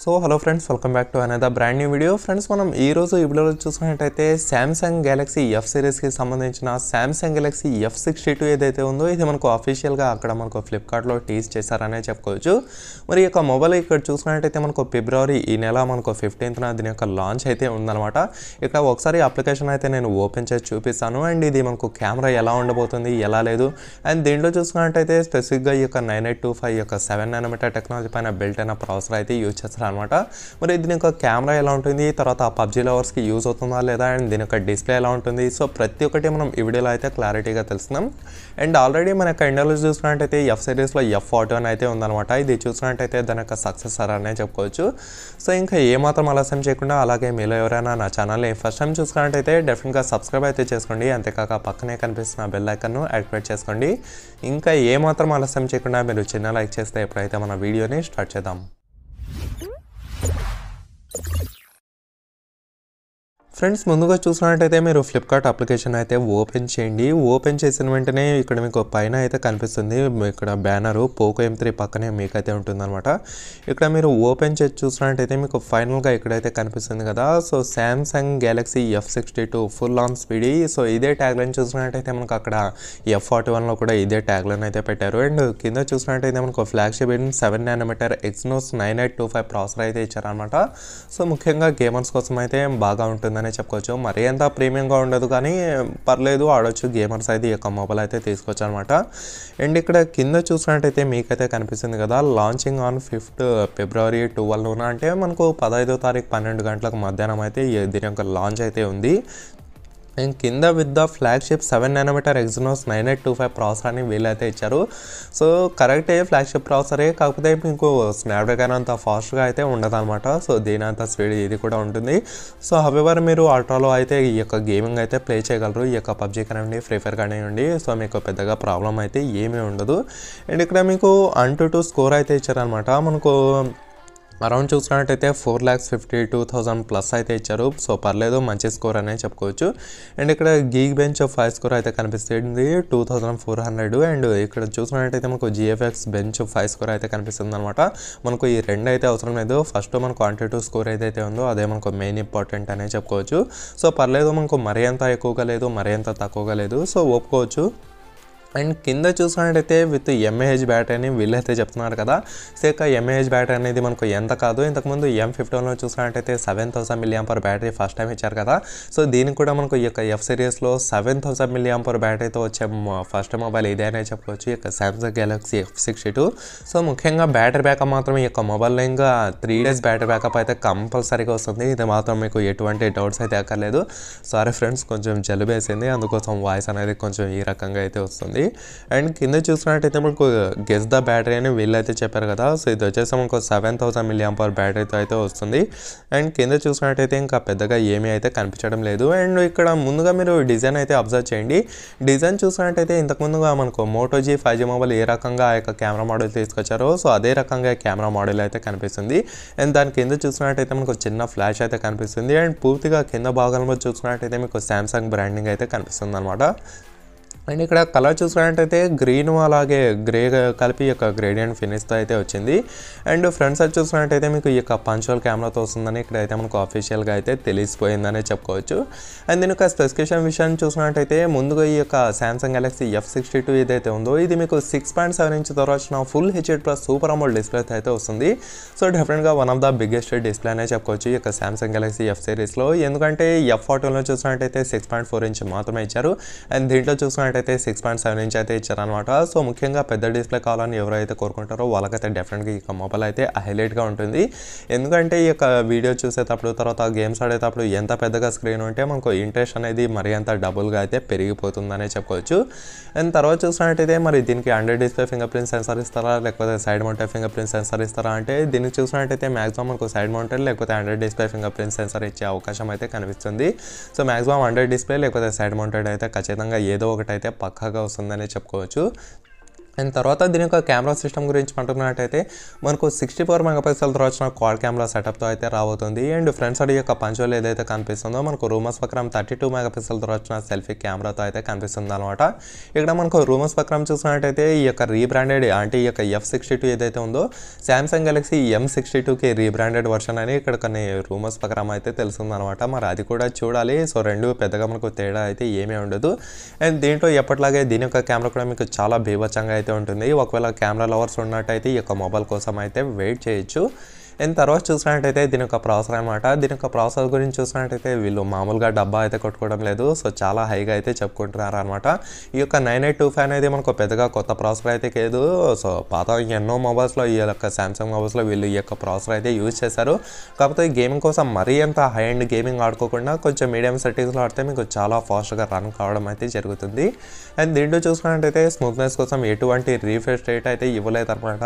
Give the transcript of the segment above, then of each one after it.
so hello friends welcome back to another brand new video friends మనం ఈ రోజు ఈ వీడియోలో చూసుకున్నట్టయితే శాంసంగ్ గెలాక్సీ ఎఫ్ సిరీస్కి సంబంధించిన Samsung Galaxy F sixty two ఏదైతే ఉందో ఇది మనకు అఫీషియల్గా అక్కడ మనకు ఫ్లిప్కార్ట్లో టీజ్ చేశారనే చెప్పుకోవచ్చు మరి ఈ యొక్క మొబైల్ ఇక్కడ చూసుకున్నట్టయితే మనకు ఫిబ్రవరి ఈ నెల మనకు ఫిఫ్టీన్త్న దీని యొక్క లాంచ్ అయితే ఉందన్నమాట ఇక్కడ ఒకసారి అప్లికేషన్ అయితే నేను ఓపెన్ చేసి చూపిస్తాను అండ్ ఇది మనకు కెమెరా ఎలా ఉండబోతుంది ఎలా లేదు అండ్ దీంట్లో చూసుకున్నట్టయితే స్పెసిఫిక్గా ఈ యొక్క నైన్ ఎయిట్ టూ ఫైవ్ యొక్క సెవెన్ నానోమీటర్ టెక్నాలజీ పైన బిల్ట్ అయిన ప్రాసెసర్ అయితే యూజ్ చేస్తారు అనమాట మరి దీని యొక్క కెమెరా ఎలా ఉంటుంది తర్వాత పబ్జీ లవర్స్కి యూజ్ అవుతుందా లేదా అండ్ దీని యొక్క డిస్ప్లే ఎలా ఉంటుంది సో ప్రతి ఒక్కటి మనం ఈ వీడియోలో అయితే క్లారిటీగా తెలుస్తున్నాం అండ్ ఆల్రెడీ మన యొక్క ఇండియాలో చూసుకున్నట్టయితే ఎఫ్ సిరీస్లో ఎఫ్ ఫార్టీ వన్ అయితే ఉందన్నమాట ఇది చూసుకున్నట్టయితే దాని యొక్క సక్సెసర్ అనే చెప్పుకోవచ్చు సో ఇంకా ఏమాత్రం ఆలస్యం చేయకుండా అలాగే మీలో ఎవరైనా నా ఛానల్ని ఫస్ట్ టైం చూసుకున్నట్టయితే డెఫినెట్గా సబ్స్క్రైబ్ అయితే చేసుకోండి అంతేకాక పక్కనే కనిపిస్తున్న బెల్ ఐకన్ను యాక్టివేట్ చేసుకోండి ఇంకా ఏమాత్రం ఆలస్యం చేయకుండా మీరు చిన్న లైక్ చేస్తే ఎప్పుడైతే మన వీడియోని స్టార్ట్ చేద్దాం ఫ్రెండ్స్ ముందుగా చూసినట్టయితే మీరు ఫ్లిప్కార్ట్ అప్లికేషన్ అయితే ఓపెన్ చేయండి ఓపెన్ చేసిన వెంటనే ఇక్కడ మీకు పైన అయితే కనిపిస్తుంది ఇక్కడ బ్యానర్ పోకో ఎం త్రీ పక్కనే మీకైతే ఉంటుందన్నమాట ఇక్కడ మీరు ఓపెన్ చేసి చూసినట్టయితే మీకు ఫైనల్గా ఇక్కడైతే కనిపిస్తుంది కదా so Samsung Galaxy F sixty two full on speedy so ఇదే ట్యాగ్ లైన్ చూసినట్టయితే మనకు అక్కడ ఎఫ్ ఫార్టీ వన్లో కూడా ఇదే ట్యాగ్ లైన్ అయితే పెట్టారు అండ్ కింద చూసినట్టయితే మనకు flagship seven nanometer Exynos nine eight two five processor అయితే ఇచ్చారనమాట సో ముఖ్యంగా గేమర్స్ కోసం అయితే బాగా ఉంటుందని చెప్పుకోవచ్చు మరీ అంత ప్రీమియంగా ఉండదు కానీ పర్లేదు ఆడొచ్చు గేమర్స్ అయితే ఈ యొక్క మొబైల్ అయితే తీసుకోవచ్చు అనమాట అండ్ ఇక్కడ కింద చూసినట్టయితే మీకైతే కనిపిస్తుంది కదా లాంచింగ్ ఆన్ ఫిఫ్త్ ఫిబ్రవరి ట్వెల్వ్న అంటే మనకు పదహైదో తారీఖు పన్నెండు గంటలకు మధ్యాహ్నం అయితే ఈ- దీని యొక్క లాంచ్ అయితే ఉంది అండ్ కింద with the flagship seven nanometer Exynos nine eight two five processor అని వీళ్ళైతే ఇచ్చారు సో కరెక్టే ఫ్లాగ్షిప్ ప్రాసెసరే కాకపోతే మీకు స్నాప్డ్రాగన్ అంత ఫాస్ట్గా అయితే ఉండదన్నమాట సో దీని అంత స్పీడ్ ఇది కూడా ఉంటుంది సో హవెవర్ మీరు అల్ట్రాలో అయితే ఈ యొక్క గేమింగ్ అయితే ప్లే చేయగలరు ఈ యొక్క పబ్జీ కానివ్వండి ఫ్రీ ఫైర్ కానివ్వండి సో మీకు పెద్దగా ప్రాబ్లం అయితే ఏమీ ఉండదు అండ్ ఇక్కడ మీకు అన్ టు టూ స్కోర్ అయితే ఇచ్చారనమాట మనకు అరౌండ్ చూసుకున్నట్టయితే four lakhs fifty two thousand plus అయితే ఇచ్చారు సో పర్లేదు మంచి స్కోర్ అనే చెప్పుకోవచ్చు అండ్ ఇక్కడ గీగ్ బెంచ్ ఫైవ్ స్కోర్ అయితే కనిపిస్తుంది two thousand four hundred and ఇక్కడ చూసుకున్నట్టయితే మనకు జిఎఫ్ఎక్స్ బెంచ్ ఫైవ్ స్కోర్ అయితే కనిపిస్తుంది అనమాట మనకు ఈ రెండు అయితే అవసరం లేదు ఫస్ట్ మనకు క్వాంటిటీ స్కోర్ ఏదైతే ఉందో అదే మనకు మెయిన్ ఇంపార్టెంట్ అనే చెప్పుకోవచ్చు సో పర్లేదు మనకు మరీ అంత ఎక్కువగా లేదు మరీ అంత తక్కువగా లేదు సో ఒప్పుకోవచ్చు అండ్ కింద చూసినట్టయితే విత్ ఎంఏహెచ్ బ్యాటరీ అని వీళ్ళైతే చెప్తున్నారు కదా సో ఇక ఎంఏహెచ్ బ్యాటరీ అనేది మనకు ఎంత కాదు ఇంతకుముందు ఎం ఫిఫ్టీన్లో చూసినట్టయితే seven thousand milliamp per battery first time ఇచ్చారు కదా సో దీనికి కూడా మనకు ఈ యొక్క ఎఫ్ సిరీస్లో సెవెన్ థౌసండ్ మిలియం పర్ బ్యాటరీతో వచ్చే ఫస్ట్ మొబైల్ ఇదే అనే చెప్పుకోవచ్చు ఈ యొక్క Samsung Galaxy F sixty two so ముఖ్యంగా బ్యాటరీ బ్యాకప్ మాత్రం ఈ యొక్క మొబైల్లో ఇంకా త్రీ డేస్ బ్యాటరీ బ్యాకప్ అయితే కంపల్సరీగా వస్తుంది ఇది మాత్రం మీకు ఎటువంటి డౌట్స్ అయితే అక్కర్లేదు సారీ ఫ్రెండ్స్ కొంచెం జలుబు వేసింది అందుకోసం వాయిస్ అనేది కొంచెం ఈ రకంగా అయితే వస్తుంది అండ్ కింద చూసినట్టయితే మనకు గెస్ ద బ్యాటరీ అని వీళ్ళైతే చెప్పారు కదా సో ఇది వచ్చేసి మనకు సెవెన్ థౌసండ్ మిలియం పర్ బ్యాటరీతో అయితే వస్తుంది అండ్ కింద చూసినట్టయితే ఇంకా పెద్దగా ఏమీ అయితే కనిపించడం లేదు అండ్ ఇక్కడ ముందుగా మీరు డిజైన్ అయితే అబ్జర్వ్ చేయండి డిజైన్ చూసినట్టయితే ఇంతకు ముందుగా మనకు Moto G five G mobile ఏ రకంగా ఆ యొక్క కెమెరా మోడల్ తీసుకొచ్చారో సో అదే రకంగా కెమెరా మోడల్ అయితే కనిపిస్తుంది అండ్ దాని కింద చూసినట్టయితే మనకు చిన్న ఫ్లాష్ అయితే కనిపిస్తుంది అండ్ పూర్తిగా కింద భాగంలో చూసినట్టయితే మీకు శాంసంగ్ బ్రాండింగ్ అయితే కనిపిస్తుంది అనమాట అండ్ ఇక్కడ కలర్ చూసుకున్నట్టయితే గ్రీన్ అలాగే గ్రే కలిపి ఈ యొక్క గ్రేడియంట్ ఫినిష్తో అయితే వచ్చింది అండ్ ఫ్రంట్ సైడ్ చూసుకున్నట్టయితే మీకు ఈ యొక్క పంచువల్ కెమెరాతో వస్తుందని ఇక్కడ అయితే మనకు అఫీషియల్గా అయితే తెలిసిపోయిందనే చెప్పుకోవచ్చు అండ్ దీని యొక్క స్పెసిఫికేషన్ విషయాన్ని చూసినట్టయితే ముందుగా ఈ యొక్క Samsung Galaxy F sixty two ఏదైతే ఉందో ఇది మీకు సిక్స్ పాయింట్ సెవెన్ ఇంచ్ తో వచ్చిన full HD plus super AMOLED display అయితే వస్తుంది సో డెఫినెట్గా one of the biggest display అనే చెప్పుకోవచ్చు ఈ యొక్క సామ్సంగ్ గెలాక్సీ ఎఫ్ సిరీస్లో ఎందుకంటే ఎఫ్ ఫార్టీలో చూసినట్టయితే సిక్స్ పాయింట్ ఫోర్ ఇంచ్ మాత్రమే ఇచ్చారు అండ్ దీంట్లో చూసినట్టయితే సిక్స్ పాయింట్ సెవెన్ ఇంచ్ అయితే ఇచ్చారనమాట సో ముఖ్యంగా పెద్ద డిస్ప్లే కావాలని ఎవరైతే కోరుకుంటారో వాళ్ళకైతే డెఫినెట్గా ఈ యొక్క మొబైల్ అయితే హైలైట్గా ఉంటుంది ఎందుకంటే ఈ యొక్క వీడియో చూసేటప్పుడు తర్వాత గేమ్స్ ఆడేటప్పుడు ఎంత పెద్దగా స్క్రీన్ ఉంటే మనకు ఇంట్రెస్ట్ అనేది మరి అంత డబుల్గా అయితే పెరిగిపోతుందనే చెప్పుకోవచ్చు అండ్ తర్వాత చూసినట్టయితే మరి దీనికి under display fingerprint sensor ఇస్తారా లేకపోతే side mounted fingerprint sensor ఇస్తారా అంటే దీనికి చూసినట్టయితే మాక్సిమం మనకు సైడ్ మౌంటెడ్ లేకపోతే under display fingerprint sensor ఇచ్చే అవకాశం అయితే కనిపిస్తుంది సో మాక్సిమం హండ్రెడ్ డిస్ప్లే లేకపోతే సైడ్ మౌంటెడ్ అయితే ఖచ్చితంగా ఏదో ఒకటి అయితే పక్కాగా వస్తుందని చెప్పుకోవచ్చు అండ్ తర్వాత దీని యొక్క కెమెరా సిస్టమ్ గురించి అంటున్నట్టయితే మనకు సిక్స్టీ ఫోర్ మెగాపిక్సెల్తో వచ్చిన క్వాడ్ కెమెరా సెటప్తో అయితే రాబోతుంది అండ్ ఫ్రంట్ సైడ్ యొక్క పంచోల్ ఏదైతే కనిపిస్తుందో మనకు రూమర్స్ ప్రకారం థర్టీ టూ మెగాపిక్సెల్తో వచ్చిన సెల్ఫీ కెమెరాతో అయితే కనిపిస్తుంది అనమాట ఇక్కడ మనకు రూమర్స్ ప్రకారం చూసినట్టయితే ఈ యొక్క రీబ్రాండెడ్ అంటే ఈ యొక్క ఎఫ్ సిక్స్టీ టూ ఏదైతే ఉందో శాంసంగ్ గెలాక్సీ ఎం సిక్స్టీ టూకి రీబ్రాండెడ్ వర్షన్ అని ఇక్కడ కొన్ని రూమర్స్ ప్రకారం అయితే తెలుస్తుంది అనమాట మరి అది కూడా చూడాలి సో రెండు పెద్దగా మనకు తేడా అయితే ఏమీ ఉండదు అండ్ దీంట్లో ఎప్పటిలాగే దీని యొక్క కెమెరా కూడా మీకు చాలా బీభత్సంగా అయితే ఉంటుంది ఒకవేళ కెమెరా లవర్స్ ఉన్నట్టయితే ఈ యొక్క మొబైల్ కోసం అయితే వెయిట్ చేయొచ్చు అండ్ తర్వాత చూసినట్టయితే దీని యొక్క ప్రాసెసర్ అనమాట దీని యొక్క ప్రాసెసర్ గురించి చూసినట్టయితే వీళ్ళు మామూలుగా డబ్బా అయితే కొట్టుకోవడం లేదు సో చాలా హైగా అయితే చెప్పుకుంటున్నారు అనమాట ఈ యొక్క నైన్ ఎయిట్ టూ ఫైవ్ అనేది మనకు పెద్దగా కొత్త ప్రాసెసర్ అయితే లేదు సో పాత ఎన్నో మొబైల్స్లో ఈ యొక్క సామ్సంగ్ మొబైల్స్లో వీళ్ళు ఈ యొక్క ప్రాసెసర్ అయితే యూజ్ చేశారు కాకపోతే గేమింగ్ కోసం మరీ అంత హై అండ్ గేమింగ్ ఆడుకోకుండా కొంచెం మీడియం సెట్టింగ్స్లో ఆడితే మీకు చాలా ఫాస్ట్గా రన్ కావడం అయితే జరుగుతుంది అండ్ దీంట్లో చూసుకున్నట్టయితే స్మూత్నెస్ కోసం ఎటువంటి రీఫ్రెష్ రేట్ అయితే ఇవ్వలేదు అనమాట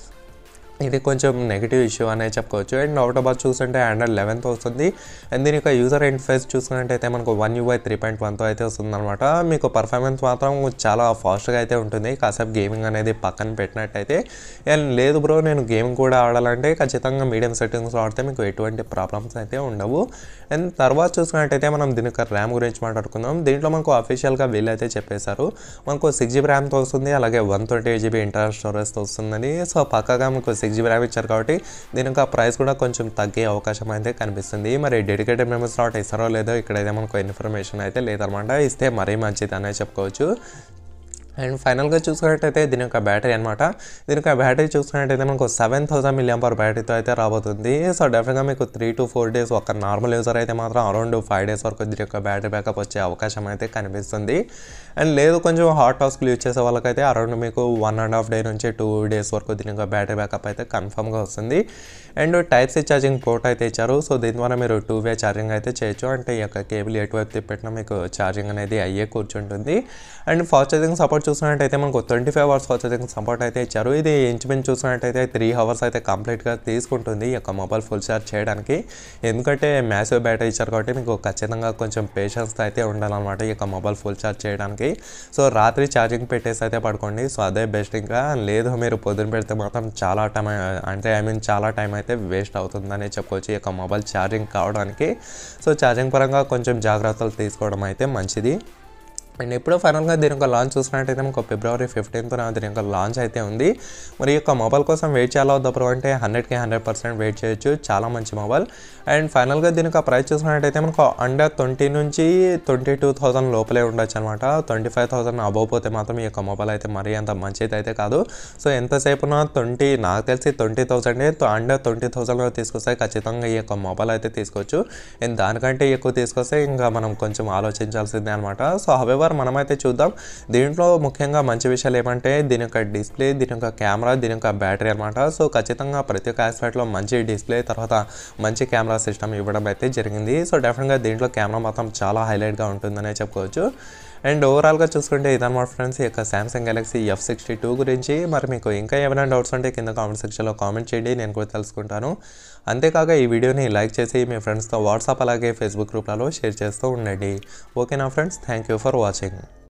ఇది కొంచెం నెగిటివ్ ఇష్యూ అనే చెప్పుకోవచ్చు అండ్ అవుట్ ఆఫ్ బాక్స్ చూస్తుంటే ఆండ్రాయిడ్ లెవెన్త్ వస్తుంది అండ్ దీని యొక్క యూజర్ ఇంటర్ఫేస్ చూసుకున్నట్టయితే మనకు వన్ యూఐ త్రీ పాయింట్ వన్తో అయితే వస్తుంది అనమాట మీకు పర్ఫార్మెన్స్ మాత్రం చాలా ఫాస్ట్గా అయితే ఉంటుంది కాసేపు గేమింగ్ అనేది పక్కన పెట్టినట్టయితే అండ్ లేదు బ్రో నేను గేమింగ్ కూడా ఆడాలంటే ఖచ్చితంగా మీడియం సెట్టింగ్స్లో ఆడితే మీకు ఎటువంటి ప్రాబ్లమ్స్ అయితే ఉండవు అండ్ తర్వాత చూసుకున్నట్టయితే మనం దీని యొక్క ర్యామ్ గురించి మాట్లాడుకుందాం దీంట్లో మనకు అఫీషియల్గా వీళ్ళైతే చెప్పేశారు మనకు సిక్స్ జీబీ ర్యామ్తో వస్తుంది అలాగే one twenty eight GB internal స్టోరేజ్తో వస్తుందని సో పక్కగా మీకు సిక్స్ జీబీ ర్యామ్ ఇచ్చారు కాబట్టి దీని యొక్క ప్రైస్ కూడా కొంచెం తగ్గే అవకాశం అయితే కనిపిస్తుంది మరి డెడికేటెడ్ మెమరీ స్లాట్ ఇస్తారో లేదో ఇక్కడైతే మనకు ఇన్ఫర్మేషన్ అయితే లేదనమాట ఇస్తే మరీ మంచిది అనే చెప్పుకోవచ్చు అండ్ ఫైనల్గా చూసుకున్నట్టయితే దీని యొక్క బ్యాటరీ అనమాట దీని యొక్క బ్యాటరీ చూసుకున్నట్టయితే మనకు సెవెన్ థౌసండ్ మిలియం పర్ బ్యాటరీతో అయితే రాబోతుంది సో డెఫినెట్గా మీకు త్రీ టు ఫోర్ డేస్ ఒక నార్మల్ యూజర్ అయితే మాత్రం అరౌండ్ ఫైవ్ డేస్ వరకు దీని యొక్క బ్యాటరీ బ్యాకప్ వచ్చే అవకాశం అయితే కనిపిస్తుంది అండ్ లేదు కొంచెం హాట్ టాస్క్లు యూజ్ చేసే వాళ్ళకైతే అరౌండ్ మీకు వన్ అండ్ హాఫ్ డే నుంచి టూ డేస్ వరకు దీని యొక్క బ్యాటరీ బ్యాకప్ అయితే కన్ఫర్మ్గా వస్తుంది and type C charging port అయితే ఇచ్చారు సో దీని ద్వారా మీరు టూ వే ఛార్జింగ్ అయితే చేయొచ్చు అంటే ఈ యొక్క కేబుల్ ఎటువైపు తిప్పెట్టినా మీకు ఛార్జింగ్ అనేది అయ్యే కూర్చుంటుంది అండ్ ఫాస్ట్ ఛార్జింగ్ సపోర్ట్ చూసినట్టయితే మనకు twenty five hours fast charging support అయితే ఇచ్చారు ఇది ఇంచుమించు చూసినట్టయితే త్రీ అవర్స్ అయితే కంప్లీట్గా తీసుకుంటుంది ఈ యొక్క మొబైల్ ఫుల్ ఛార్జ్ చేయడానికి ఎందుకంటే మ్యాసివ్ బ్యాటరీ ఇచ్చారు కాబట్టి మీకు ఖచ్చితంగా కొంచెం పేషెన్స్ అయితే ఉండాలన్నమాట ఈ యొక్క మొబైల్ ఫుల్ ఛార్జ్ చేయడానికి సో రాత్రి ఛార్జింగ్ పెట్టేసి అయితే పడుకోండి సో అదే బెస్ట్ ఇంకా లేదు మీరు పొద్దున పెడితే మాత్రం చాలా టైం అంటే ఐ మీన్ చాలా టైం అయితే వేస్ట్ అవుతుందని చెప్పుకోవచ్చు ఈ యొక్క మొబైల్ ఛార్జింగ్ కావడానికి సో ఛార్జింగ్ పరంగా కొంచెం జాగ్రత్తలు తీసుకోవడం అయితే మంచిది అండ్ ఎప్పుడో ఫైనల్గా దీని యొక్క లాంచ్ చూసినట్టయితే మనకు ఫిబ్రవరి ఫిఫ్టీన్త్న దీని యొక్క లాంచ్ అయితే ఉంది మరి ఈ యొక్క మొబైల్ కోసం వెయిట్ చేయాలా వద్దప్పుడు అంటే హండ్రెడ్కి హండ్రెడ్ పర్సెంట్ వెయిట్ చేయొచ్చు చాలా మంచి మొబైల్ అండ్ ఫైనల్గా దీని యొక్క ప్రైస్ చూసినట్టయితే మనకు అండర్ ట్వంటీ నుంచి ట్వంటీ టూ థౌసండ్ లోపలే ఉండొచ్చు అనమాట ట్వంటీ ఫైవ్ థౌసండ్ అబవ్ పోతే మాత్రం ఈ యొక్క మొబైల్ అయితే మరీ అంత మంచిది అయితే కాదు సో ఎంతసేపున ట్వంటీ నాకు తెలిసి ట్వంటీ థౌసండే అండర్ ట్వంటీ థౌసండ్లో తీసుకొస్తే ఖచ్చితంగా ఈ యొక్క మొబైల్ అయితే తీసుకోవచ్చు అండ్ దానికంటే ఎక్కువ తీసుకొస్తే ఇంకా మనం కొంచెం ఆలోచించాల్సిందే అనమాట సో హవెవర్ మనమైతే చూద్దాం దీంట్లో ముఖ్యంగా మంచి విషయాలు ఏమంటే దీని యొక్క డిస్ప్లే దీని యొక్క కెమెరా దీని యొక్క బ్యాటరీ అనమాట సో ఖచ్చితంగా ప్రతి ఒక్క ఆస్పెక్ట్లో మంచి డిస్ప్లే తర్వాత మంచి కెమెరా సిస్టమ్ ఇవ్వడం అయితే జరిగింది సో డెఫినెట్గా దీంట్లో కెమెరా మాత్రం చాలా హైలైట్గా ఉంటుందనే చెప్పుకోవచ్చు అండ్ ఓవరాల్గా చూసుకుంటే ఇదన్నమాట ఫ్రెండ్స్ ఈ యొక్క Samsung Galaxy F sixty two గురించి మరి మీకు ఇంకా ఏమైనా డౌట్స్ ఉంటే కింద కామెంట్ సెక్షన్లో కామెంట్ చేయండి నేను కూడా తెలుసుకుంటాను అంతేకాక ఈ వీడియోని లైక్ చేసి మీ ఫ్రెండ్స్తో వాట్సాప్ అలాగే ఫేస్బుక్ గ్రూప్లలో షేర్ చేస్తూ ఉండండి ఓకేనా friends thank you for watching